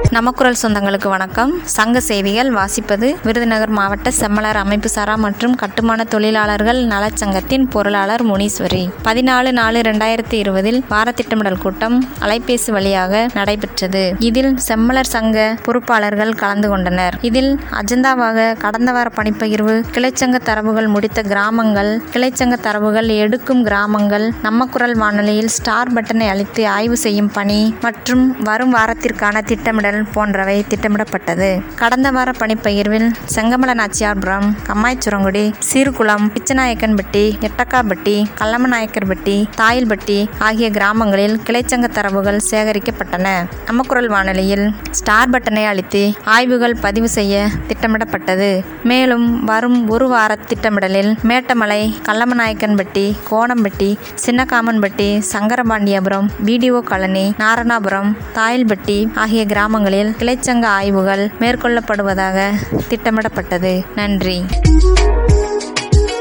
நமக்குரல் சொந்தங்களுக்கு வணக்கம் சங்க செய்திகள் வாசிப்பது விருதுநகர் மாவட்ட செம்மலர் அமைப்பு சாரா மற்றும் கட்டுமான தொழிலாளர்கள் நலச்சங்கத்தின் பொருளாளர் முனீஸ்வரி பதினாலு நாலு ரெண்டாயிரத்தி இருபதில் வார திட்டமிடல் கூட்டம் அலைபேசி வழியாக நடைபெற்றது இதில் செம்மலர் சங்க பொறுப்பாளர்கள் கலந்து கொண்டனர் இதில் அஜெண்டாவாக கடந்த வார பணிப்பகிர்வு கிளைச்சங்க தரவுகள் முடித்த கிராமங்கள் கிளைச்சங்க தரவுகள் எடுக்கும் கிராமங்கள் நம்ம குரல் வானொலியில் ஸ்டார் பட்டனை அளித்து ஆய்வு செய்யும் பணி மற்றும் வரும் வாரத்திற்கான திட்டமிடல் போன்றவை திட்டமிடப்பட்டது கடந்த வார பணிப்பகிர்வில் செங்கமல நாச்சியார்புரம் கம்மாய்ச்சுரங்குடி சீர்குளம் பிச்சநாயக்கன்பட்டி எட்டக்காப்பட்டி கல்லமநாயக்கர்பட்டி தாயில்பட்டி ஆகிய கிராமங்களில் கிளைச்சங்க தரவுகள் சேகரிக்கப்பட்டன நமக்குரல் வானொலியில் ஸ்டார் பட்டனை அளித்து ஆய்வுகள் பதிவு செய்ய திட்டமிடப்பட்டது மேலும் வரும் ஒரு வார திட்டமிடலில் மேட்டமலை கல்லமநாயக்கன்பட்டி கோணம்பட்டி சின்னகாமன்பட்டி சங்கரபாண்டியபுரம் பிடிஓ காலனி நாரணாபுரம் தாயில்பட்டி ஆகிய கிராமங்களில் கிளைச்சங்க ஆய்வுகள் மேற்கொள்ளப்படுவதாக திட்டமிடப்பட்டது நன்றி